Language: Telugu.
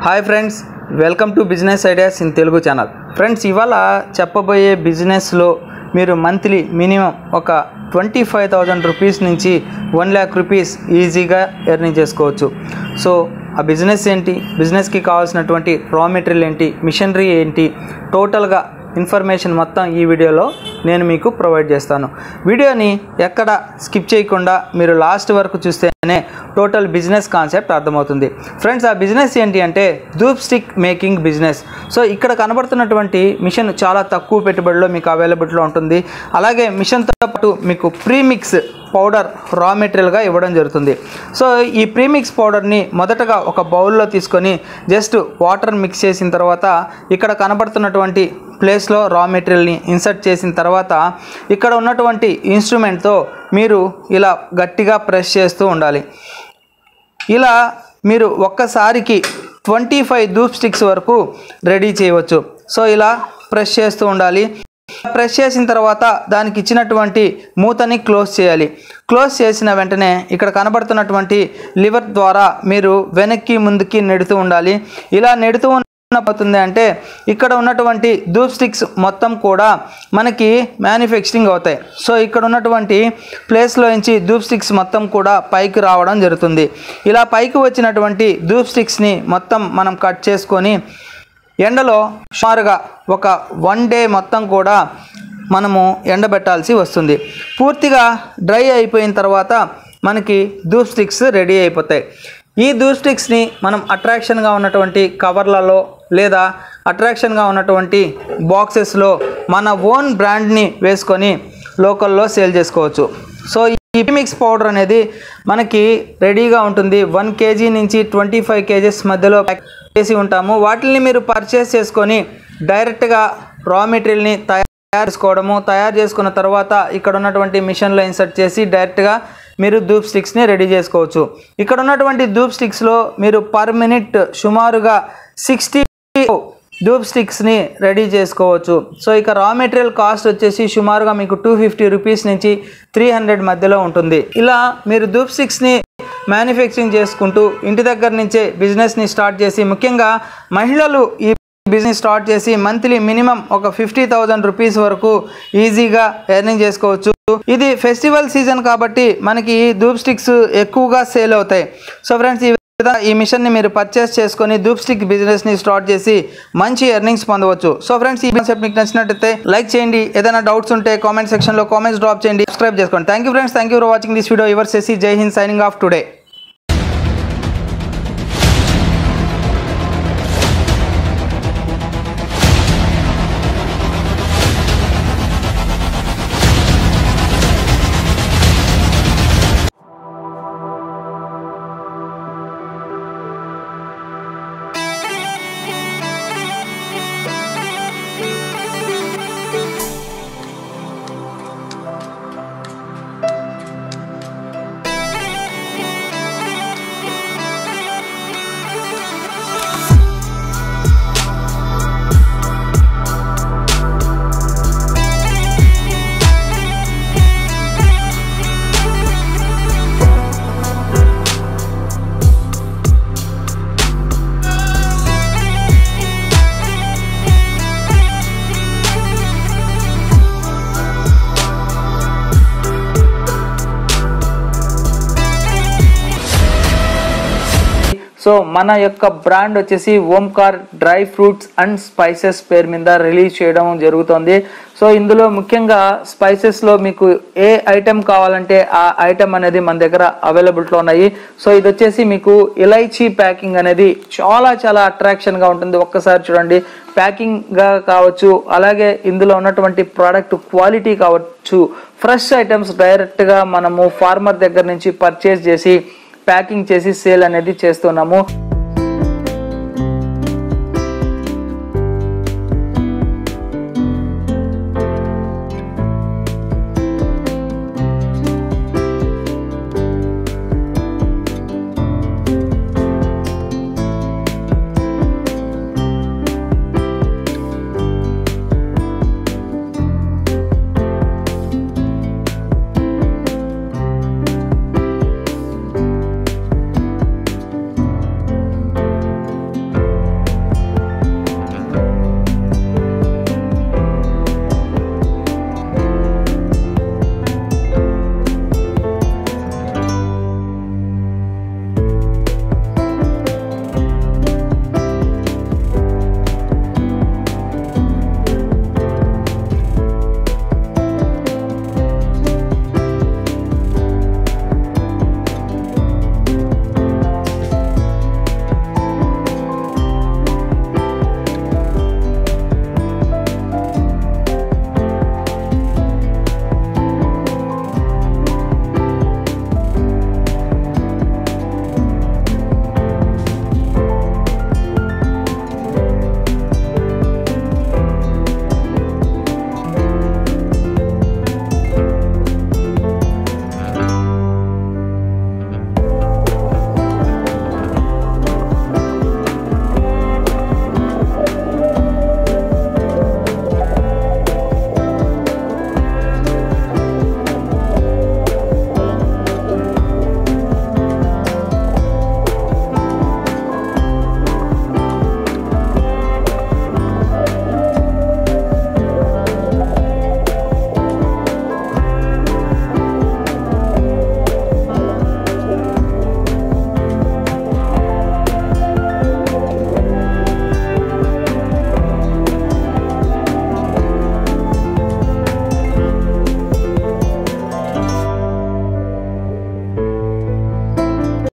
hi friends welcome to business ideas in Telugu channel friends ఇవాళ చెప్పబోయే బిజినెస్లో మీరు మంత్లీ మినిమం ఒక ట్వంటీ ఫైవ్ థౌజండ్ రూపీస్ నుంచి వన్ ల్యాక్ రూపీస్ ఈజీగా ఎర్నింగ్ చేసుకోవచ్చు సో ఆ బిజినెస్ ఏంటి బిజినెస్కి కావాల్సినటువంటి రా మెటీరియల్ ఏంటి మిషనరీ ఏంటి టోటల్గా ఇన్ఫర్మేషన్ మొత్తం ఈ వీడియోలో నేను మీకు ప్రొవైడ్ చేస్తాను వీడియోని ఎక్కడ స్కిప్ చేయకుండా మీరు లాస్ట్ వరకు చూస్తేనే టోటల్ బిజినెస్ కాన్సెప్ట్ అర్థమవుతుంది ఫ్రెండ్స్ ఆ బిజినెస్ ఏంటి అంటే dhoop stick making business so ఇక్కడ కనబడుతున్నటువంటి మిషన్ చాలా తక్కువ పెట్టుబడిలో మీకు అవైలబిలిటీలో ఉంటుంది అలాగే మిషన్తో పాటు మీకు ప్రీమిక్స్ పౌడర్ రా మెటీరియల్గా ఇవ్వడం జరుగుతుంది సో ఈ ప్రీమిక్స్ పౌడర్ని మొదటగా ఒక బౌల్లో తీసుకొని జస్ట్ వాటర్ మిక్స్ చేసిన తర్వాత ఇక్కడ కనబడుతున్నటువంటి ప్లేస్లో రా మెటీరియల్ని ఇన్సర్ట్ చేసిన తర్వాత ఇక్కడ ఉన్నటువంటి ఇన్స్ట్రుమెంట్తో మీరు ఇలా గట్టిగా ప్రెస్ చేస్తూ ఉండాలి ఇలా మీరు ఒక్కసారికి ట్వంటీ ఫైవ్ ధూప్ స్టిక్స్ వరకు రెడీ చేయవచ్చు సో ఇలా ప్రెస్ చేస్తూ ఉండాలి ప్రెస్ చేసిన తర్వాత దానికి ఇచ్చినటువంటి మూతని క్లోజ్ చేయాలి క్లోజ్ చేసిన వెంటనే ఇక్కడ కనబడుతున్నటువంటి లివర్ ద్వారా మీరు వెనక్కి ముందుకి నెడుతూ ఉండాలి ఇలా నెడుతూ పోతుంది అంటే ఇక్కడ ఉన్నటువంటి ధూప్ స్టిక్స్ మొత్తం కూడా మనకి మ్యానుఫ్యాక్చరింగ్ అవుతాయి సో ఇక్కడ ఉన్నటువంటి ప్లేస్లో నుంచి ధూప్ స్టిక్స్ మొత్తం కూడా పైకి రావడం జరుగుతుంది ఇలా పైకి వచ్చినటువంటి ధూప్ స్టిక్స్ని మొత్తం మనం కట్ చేసుకొని ఎండలో సుమారుగా ఒక వన్ డే మొత్తం కూడా మనము ఎండబెట్టాల్సి వస్తుంది పూర్తిగా డ్రై అయిపోయిన తర్వాత మనకి ధూప్ స్టిక్స్ రెడీ అయిపోతాయి ఈ ధూప్ స్టిక్స్ని మనం అట్రాక్షన్గా ఉన్నటువంటి కవర్లలో లేదా అట్రాక్షన్గా ఉన్నటువంటి బాక్సెస్లో మన ఓన్ బ్రాండ్ని వేసుకొని లోకల్లో సేల్ చేసుకోవచ్చు సో ఈ మిక్స్ పౌడర్ అనేది మనకి రెడీగా ఉంటుంది వన్ కేజీ నుంచి ట్వంటీ ఫైవ్ కేజెస్ మధ్యలో ప్యాక్ చేసి ఉంటాము వాటిని మీరు పర్చేస్ చేసుకొని డైరెక్ట్గా రా మెటీరియల్ని తయారు చేసుకోవడము తయారు చేసుకున్న తర్వాత ఇక్కడ ఉన్నటువంటి మిషన్లో ఇన్సర్ట్ చేసి డైరెక్ట్గా మీరు ధూప్ స్టిక్స్ని రెడీ చేసుకోవచ్చు ఇక్కడ ఉన్నటువంటి ధూప్ స్టిక్స్లో మీరు పర్ మినిట్ సుమారుగా సిక్స్టీ ధూప్ స్టిక్స్ని రెడీ చేసుకోవచ్చు సో ఇక రా మెటీరియల్ కాస్ట్ వచ్చేసి సుమారుగా మీకు టూ ఫిఫ్టీ రూపీస్ నుంచి త్రీ హండ్రెడ్ మధ్యలో ఉంటుంది ఇలా మీరు ధూప్ స్టిక్స్ని మ్యానుఫ్యాక్చరింగ్ చేసుకుంటూ ఇంటి దగ్గర నుంచే బిజినెస్ని స్టార్ట్ చేసి ముఖ్యంగా మహిళలు ఈ బిజినెస్ స్టార్ట్ చేసి మంత్లీ మినిమం ఒక ఫిఫ్టీ థౌజండ్ రూపీస్ వరకు ఈజీగా ఎర్నింగ్ చేసుకోవచ్చు ఇది ఫెస్టివల్ సీజన్ కాబట్టి మనకి ధూప్ స్టిక్స్ ఎక్కువగా సేల్ అవుతాయి సో ఫ్రెండ్స్ ఈ విధంగా ఈ మిషన్ని మీరు పర్చేస్ చేసుకొని ధూప్ స్టిక్ బిజినెస్ని స్టార్ట్ చేసి మంచి ఎర్నింగ్స్ పొందవచ్చు సో ఫ్రెండ్స్ ఈ కాన్సెప్ట్ మీకు నచ్చినట్టయితే లైక్ చేయండి ఏదైనా డౌట్స్ ఉంటే కామెంట్ సెక్షన్లో కామెంట్స్ డ్రాప్ చేయండి సబ్స్క్రైబ్ చేసుకోండి thank you friends thank you for watching this video your సెసి Jai Hind signing off today so మన యొక్క బ్రాండ్ వచ్చేసి Omkar dry fruits and spices పేరు మీద రిలీజ్ చేయడం జరుగుతుంది సో ఇందులో ముఖ్యంగా స్పైసెస్లో మీకు ఏ ఐటెం కావాలంటే ఆ ఐటెం అనేది మన దగ్గర అవైలబిలిటీలో ఉన్నాయి సో ఇది వచ్చేసి మీకు ఇలైచీ ప్యాకింగ్ అనేది చాలా చాలా అట్రాక్షన్గా ఉంటుంది ఒక్కసారి చూడండి ప్యాకింగ్ గా కావచ్చు అలాగే ఇందులో ఉన్నటువంటి ప్రోడక్ట్ క్వాలిటీ కావచ్చు ఫ్రెష్ ఐటమ్స్ డైరెక్ట్గా మనము ఫార్మర్ దగ్గర నుంచి పర్చేస్ చేసి ప్యాకింగ్ చేసి సేల్ అనేది చేస్తున్నాము